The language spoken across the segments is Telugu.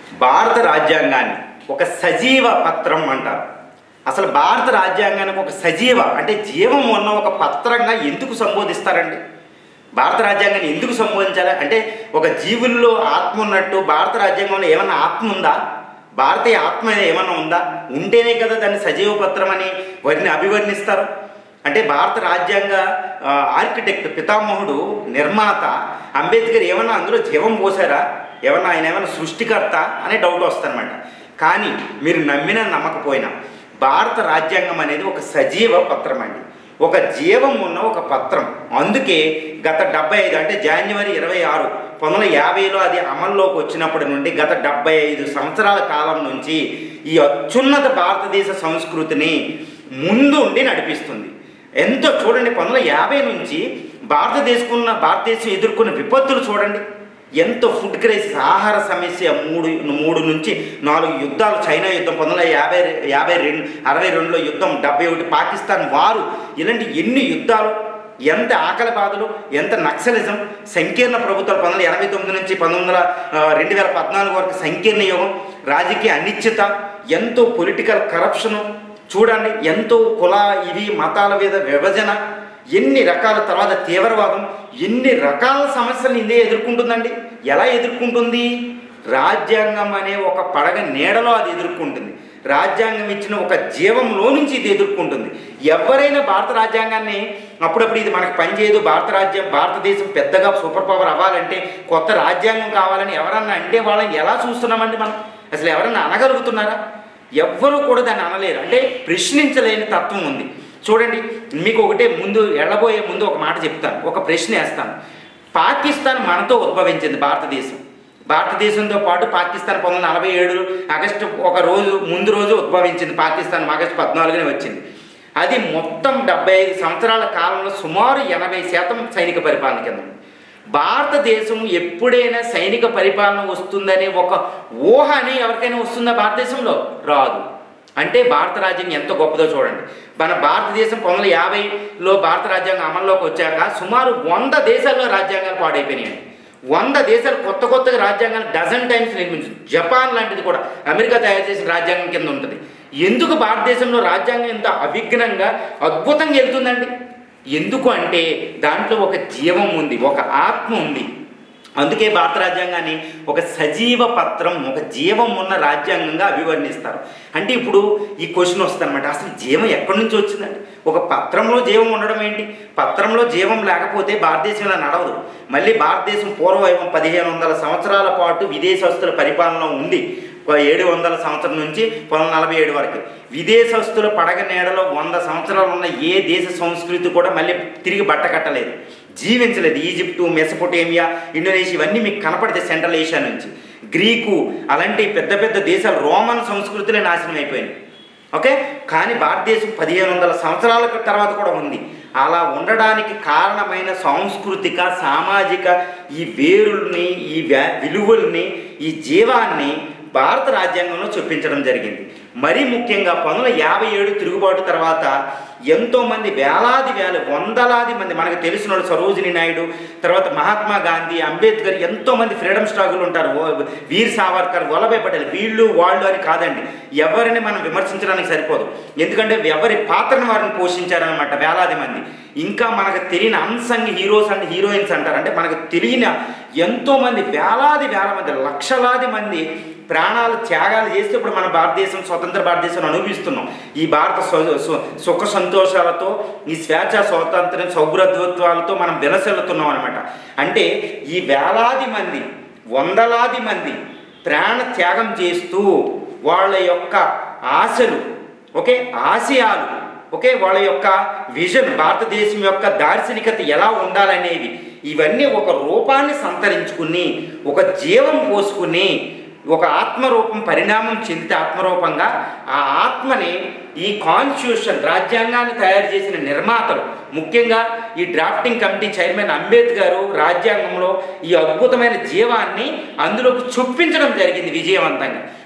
భారత రాజ్యాంగాన్ని ఒక సజీవ పత్రం అంటారు అసలు భారత రాజ్యాంగానికి ఒక సజీవ అంటే జీవం ఉన్న ఒక పత్రంగా ఎందుకు సంబోధిస్తారండి భారత రాజ్యాంగాన్ని ఎందుకు సంబోధించాలి అంటే ఒక జీవుల్లో ఆత్మ ఉన్నట్టు భారత రాజ్యాంగంలో ఏమన్నా ఆత్మ ఉందా భారతీయ ఆత్మ ఏమన్నా ఉందా ఉంటేనే కదా దాన్ని సజీవ పత్రం అని వారిని అభివర్ణిస్తారు అంటే భారత రాజ్యాంగ ఆ, ఆర్కిటెక్ట్ పితామహుడు నిర్మాత అంబేద్కర్ ఏమన్నా అందులో జీవం పోసారా ఏమన్నా ఆయన ఏమన్నా సృష్టికర్త అనే డౌట్ వస్తుందన్నమాట కానీ మీరు నమ్మినా నమ్మకపోయినా భారత రాజ్యాంగం అనేది ఒక సజీవ పత్రం అండి ఒక జీవం ఉన్న ఒక పత్రం అందుకే గత డెబ్బై ఐదు అంటే జనవరి ఇరవై ఆరు పంతొమ్మిది వందల యాభైలో అది అమల్లోకి వచ్చినప్పటి నుండి గత డెబ్బై ఐదు సంవత్సరాల కాలం నుంచి ఈ అత్యున్నత భారతదేశ సంస్కృతిని ముందు ఉండి నడిపిస్తుంది ఎంతో చూడండి పంతొమ్మిది వందల యాభై నుంచి భారతదేశకున్న భారతదేశం ఎదుర్కొన్న విపత్తులు చూడండి ఎంతో ఫుడ్ క్రైసిస్ ఆహార సమస్య మూడు మూడు నుంచి నాలుగు యుద్ధాలు చైనా యుద్ధం పంతొమ్మిది వందల యాభై యాభై రెండు అరవై రెండులో యుద్ధం డెబ్బై ఒకటి పాకిస్తాన్ వారు ఇలాంటి ఎన్ని యుద్ధాలు ఎంత ఆకలి బాధలు ఎంత నక్సలిజం సంకీర్ణ ప్రభుత్వాలు పంతొమ్మిది వందల ఎనభై తొమ్మిది నుంచి పంతొమ్మిది వందల ఆ, రెండు వేల పద్నాలుగు వరకు సంకీర్ణ యుగం రాజకీయ అనిశ్చిత ఎంతో పొలిటికల్ కరప్షను చూడండి ఎంతో కుల ఇవి మతాల మీద విభజన ఎన్ని రకాల తర్వాత తీవ్రవాదం ఎన్ని రకాల సమస్యలు ఇండియా ఎదుర్కొంటుందండి ఎలా ఎదుర్కొంటుంది రాజ్యాంగం అనే ఒక పడగ నీడలో అది ఎదుర్కొంటుంది రాజ్యాంగం ఇచ్చిన ఒక జీవంలో నుంచి ఇది ఎదుర్కొంటుంది ఎవరైనా భారత రాజ్యాంగాన్ని అప్పుడప్పుడు ఇది మనకు పనిచేయదు భారత రాజ్యం భారతదేశం పెద్దగా సూపర్ పవర్ అవ్వాలంటే కొత్త రాజ్యాంగం కావాలని ఎవరన్నా అంటే వాళ్ళని ఎలా చూస్తున్నామండి మనం అసలు ఎవరన్నా అనగలుగుతున్నారా ఎవ్వరూ కూడా దాన్ని అనలేరు అంటే ప్రశ్నించలేని తత్వం ఉంది చూడండి మీకు ఒకటే ముందు వెళ్ళబోయే ముందు ఒక మాట చెప్తాను ఒక ప్రశ్న వేస్తాను పాకిస్తాన్ మనతో ఉద్భవించింది భారతదేశం భారతదేశంతో పాటు పాకిస్తాన్ పంతొమ్మిది వందల నలభై ఏడు ఆగస్టు ఒక రోజు ముందు రోజు ఉద్భవించింది పాకిస్తాన్ ఆగస్టు పద్నాలుగునే వచ్చింది అది మొత్తం డెబ్బై ఐదు సంవత్సరాల కాలంలో సుమారు ఎనభై శాతం సైనిక పరిపాలన కింద ఉంది. భారతదేశం ఎప్పుడైనా సైనిక పరిపాలన వస్తుందనే ఒక ఊహ అని ఎవరికైనా వస్తుందా భారతదేశంలో రాదు అంటే భారత రాజ్యాంగం ఎంత గొప్పదో చూడండి మన భారతదేశం పంతొమ్మిది వందల యాభైలో భారత రాజ్యాంగం అమల్లోకి వచ్చాక సుమారు వంద దేశాల్లో రాజ్యాంగాలు పాడైపోయినాయి వంద దేశాలు కొత్త కొత్తగా రాజ్యాంగాలు డజన్ టైమ్స్ నిర్మించింది జపాన్ లాంటిది కూడా అమెరికా తయారు చేసిన రాజ్యాంగం కింద ఉంటుంది ఎందుకు భారతదేశంలో రాజ్యాంగం ఇంత అవిఘ్నంగా అద్భుతంగా వెళ్తుందండి ఎందుకు అంటే దాంట్లో ఒక జీవం ఉంది ఒక ఆత్మ ఉంది అందుకే భారత రాజ్యాంగాన్ని ఒక సజీవ పత్రం ఒక జీవం ఉన్న రాజ్యాంగంగా అభివర్ణిస్తారు అంటే ఇప్పుడు ఈ క్వశ్చన్ వస్తుందన్నమాట అసలు జీవం ఎక్కడి నుంచి వచ్చిందండి ఒక పత్రంలో జీవం ఉండడం ఏంటి పత్రంలో జీవం లేకపోతే భారతదేశం ఇలా నడవదు మళ్ళీ భారతదేశం పూర్వవైభవం పదిహేను వందల సంవత్సరాల పాటు విదేశస్తుల పరిపాలన ఉంది ఒక ఏడు వందల సంవత్సరం నుంచి పంతొమ్మిది నలభై ఏడు వరకు విదేశస్తుల పడగ నీడలో వంద సంవత్సరాలు ఉన్న ఏ దేశ సంస్కృతి కూడా మళ్ళీ తిరిగి బట్ట కట్టలేదు జీవించలేదు ఈజిప్టు మెసపోటేమియా ఇండోనేషియా ఇవన్నీ మీకు కనపడితే సెంట్రల్ ఏషియా నుంచి గ్రీకు అలాంటి పెద్ద పెద్ద దేశాలు రోమన్ సంస్కృతులే నాశనం అయిపోయినాయి ఓకే కానీ భారతదేశం పదిహేను వందల సంవత్సరాల తర్వాత కూడా ఉంది అలా ఉండడానికి కారణమైన సాంస్కృతిక సామాజిక ఈ వేరుల్ని ఈ వ్యా- విలువల్ని ఈ జీవాన్ని భారత రాజ్యాంగంలో చొప్పించడం జరిగింది మరీ ముఖ్యంగా పంతొమ్మిది వందల యాభై ఏడు తిరుగుబాటు తర్వాత ఎంతోమంది వేలాది వేల వందలాది మంది మనకు తెలిసిన వాళ్ళు సరోజిని నాయుడు తర్వాత మహాత్మా గాంధీ అంబేద్కర్ ఎంతోమంది ఫ్రీడమ్ స్ట్రగుల్ ఉంటారు ఓ- వీర్ సావర్కర్ వల్లభాయ్ పటేల్ వీళ్ళు వాళ్ళు అని కాదండి ఎవరిని మనం విమర్శించడానికి సరిపోదు ఎందుకంటే ఎవరి పాత్రను వారిని పోషించారనమాట వేలాది మంది ఇంకా మనకు తెలియని అన్సంగ్ హీరోస్ అండ్ హీరోయిన్స్ అంటారు అంటే మనకు తెలియని ఎంతోమంది వేలాది వేల మంది లక్షలాది మంది ప్రాణాలు త్యాగాలు చేస్తే ఇప్పుడు మన భారతదేశం స్వతంత్ర భారతదేశం అనుభవిస్తున్నాం ఈ భారత సు- సు- సుఖ సంతోషాలతో ఈ స్వేచ్ఛ స్వాతంత్ర్యం సౌభ్రద్వత్వాలతో మనం విలసిల్లుతున్నాం అనమాట అంటే ఈ వేలాది మంది వందలాది మంది ప్రాణ త్యాగం చేస్తూ వాళ్ళ యొక్క ఆశలు ఓకే ఆశయాలు ఓకే వాళ్ళ యొక్క విజన్ భారతదేశం యొక్క దార్శనికత ఎలా ఉండాలనేవి ఇవన్నీ ఒక రూపాన్ని సంతరించుకుని ఒక జీవం పోసుకుని ఒక ఆత్మరూపం పరిణామం చెందితే ఆత్మరూపంగా ఆ ఆత్మని ఈ కాన్స్టిట్యూషన్ రాజ్యాంగాన్ని తయారు చేసిన నిర్మాతలు ముఖ్యంగా ఈ డ్రాఫ్టింగ్ కమిటీ చైర్మన్ అంబేద్కర్ రాజ్యాంగంలో ఈ అద్భుతమైన జీవాన్ని అందులోకి చొప్పించడం జరిగింది విజయవంతంగా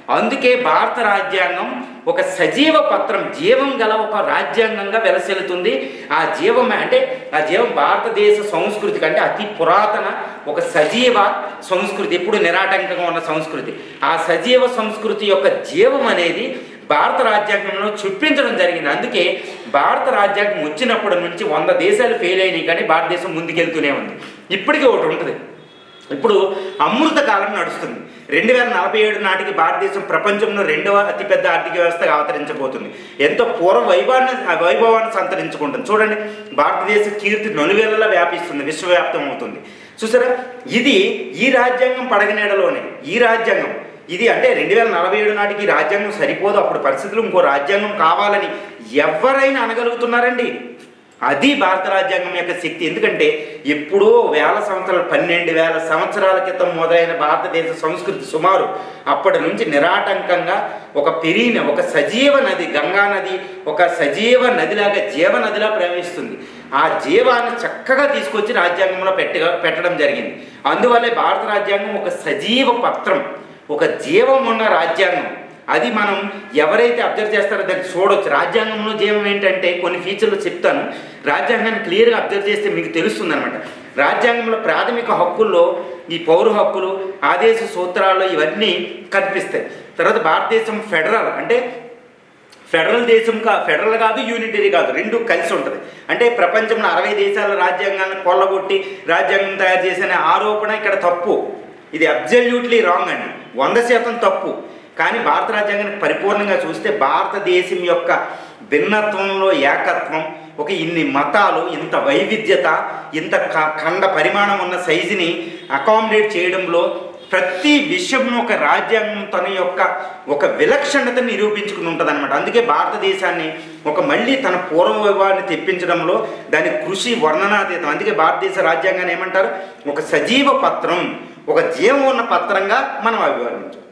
అందుకే భారత రాజ్యాంగం ఒక సజీవ పత్రం జీవం గల ఒక రాజ్యాంగంగా వెలసిల్లుతుంది ఆ జీవం అంటే ఆ జీవం భారతదేశ సంస్కృతి కంటే అతి పురాతన ఒక సజీవ సంస్కృతి ఎప్పుడు నిరాటంకంగా ఉన్న సంస్కృతి ఆ సజీవ సంస్కృతి యొక్క జీవం అనేది భారత రాజ్యాంగంలో చూపించడం జరిగింది అందుకే భారత రాజ్యాంగం వచ్చినప్పటి నుంచి వంద దేశాలు ఫెయిల్ అయినాయి కానీ భారతదేశం ముందుకెళ్తూనే ఉంది ఇప్పటికీ ఒకటి ఉంటుంది ఇప్పుడు అమృత కాలం నడుస్తుంది రెండు వేల నలభై ఏడు నాటికి భారతదేశం ప్రపంచంలో రెండవ అతిపెద్ద ఆర్థిక వ్యవస్థగా అవతరించబోతుంది ఎంతో పూర్వ వైభవాన్ని వైభవాన్ని సంతరించుకుంటుంది చూడండి భారతదేశ కీర్తి నలువేలలో వ్యాపిస్తుంది విశ్వవ్యాప్తం అవుతుంది చూసారా ఇది ఈ రాజ్యాంగం పడగనేడలోనే ఈ రాజ్యాంగం ఇది అంటే రెండు వేల నలభై ఏడు నాటికి ఈ రాజ్యాంగం సరిపోదు అప్పుడు పరిస్థితులు ఇంకో రాజ్యాంగం కావాలని ఎవరైనా అనగలుగుతున్నారండి అది భారత రాజ్యాంగం యొక్క శక్తి ఎందుకంటే ఎప్పుడో వేల సంవత్సరాలు పన్నెండు వేల సంవత్సరాల క్రితం మొదలైన భారతదేశ సంస్కృతి సుమారు అప్పటి నుంచి నిరాటంకంగా ఒక పెరిగిన ఒక సజీవ నది గంగా నది ఒక సజీవ నదిలాగా జీవ నదిలా ప్రవహిస్తుంది ఆ జీవాన్ని చక్కగా తీసుకొచ్చి రాజ్యాంగంలో పెట్టగా పెట్టడం జరిగింది అందువల్లే భారత రాజ్యాంగం ఒక సజీవ పత్రం ఒక జీవం ఉన్న రాజ్యాంగం అది మనం ఎవరైతే అబ్జర్వ్ చేస్తారో దాన్ని చూడొచ్చు రాజ్యాంగంలో జీవం ఏంటంటే కొన్ని ఫీచర్లు చెప్తాను రాజ్యాంగాన్ని క్లియర్గా అబ్జర్వ్ చేస్తే మీకు తెలుస్తుంది అనమాట రాజ్యాంగంలో ప్రాథమిక హక్కుల్లో ఈ పౌర హక్కులు ఆదేశ సూత్రాల్లో ఇవన్నీ కనిపిస్తాయి తర్వాత భారతదేశం ఫెడరల్ అంటే ఫెడరల్ దేశం కా ఫెడరల్ కాదు యూనిటరీ కాదు రెండు కలిసి ఉంటుంది అంటే ప్రపంచంలో అరవై దేశాల రాజ్యాంగాన్ని కొల్లగొట్టి రాజ్యాంగం తయారు చేసిన ఆరోపణ ఇక్కడ తప్పు ఇది అబ్జల్యూట్లీ రాంగ్ అండి వంద శాతం తప్పు కానీ భారత రాజ్యాంగాన్ని పరిపూర్ణంగా చూస్తే భారతదేశం యొక్క భిన్నత్వంలో ఏకత్వం ఒక ఇన్ని మతాలు ఇంత వైవిధ్యత ఇంత క- ఖండ పరిమాణం ఉన్న సైజుని అకామిడేట్ చేయడంలో ప్రతి విషయంలో ఒక రాజ్యాంగం తన యొక్క ఒక విలక్షణతను నిరూపించుకుని ఉంటుంది అనమాట అందుకే భారతదేశాన్ని ఒక మళ్ళీ తన పూర్వ వైభవాన్ని తెప్పించడంలో దాని కృషి వర్ణనాతీతం అందుకే భారతదేశ రాజ్యాంగాన్ని ఏమంటారు ఒక సజీవ పత్రం ఒక జీవం ఉన్న పత్రంగా మనం అభివర్ణించు